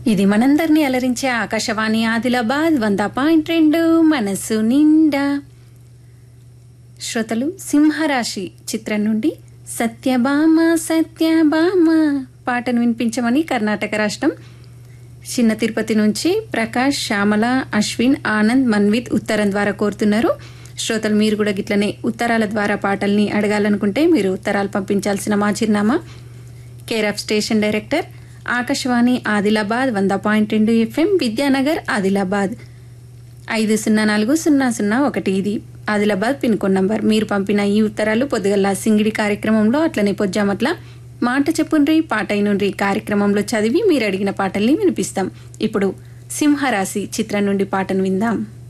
ఇది మనందరినీ అలరించే ఆకాశవాణి ఆదిలాబాద్ వంద పాయింట్ రెండు మనసు నిండా శ్రోతలు సింహరాశి చిత్రం నుండి సత్యభామ సత్యభామ పాటను వినిపించమని కర్ణాటక రాష్ట్రం చిన్న తిరుపతి నుంచి ప్రకాష్ శ్యామల అశ్విన్ ఆనంద్ మన్విత్ ఉత్తరం ద్వారా కోరుతున్నారు శ్రోతలు మీరు కూడా గిట్లనే ఉత్తరాల ద్వారా పాటల్ని అడగాలనుకుంటే మీరు ఉత్తరాలు పంపించాల్సిన మా చిరునామా care of station director Akashvani Adilabad వంద పాయింట్ రెండు ఎఫ్ఎం విద్యానగర్ ఆదిలాబాద్ ఐదు సున్నా నాలుగు సున్నా సున్నా ఒకటి ఇది ఆదిలాబాద్ పిన్ కోడ్ నంబర్ మీరు పంపిన ఈ ఉత్తరాలు పొద్దుగల సింగిడి కార్యక్రమంలో అట్లనే పొజ్జామట్ల మాట చెప్పుండ్రి పాట అయినుండ్రి కార్యక్రమంలో చదివి మీరు అడిగిన పాటల్ని వినిపిస్తాం ఇప్పుడు సింహరాశి చిత్రం నుండి పాటను విందాం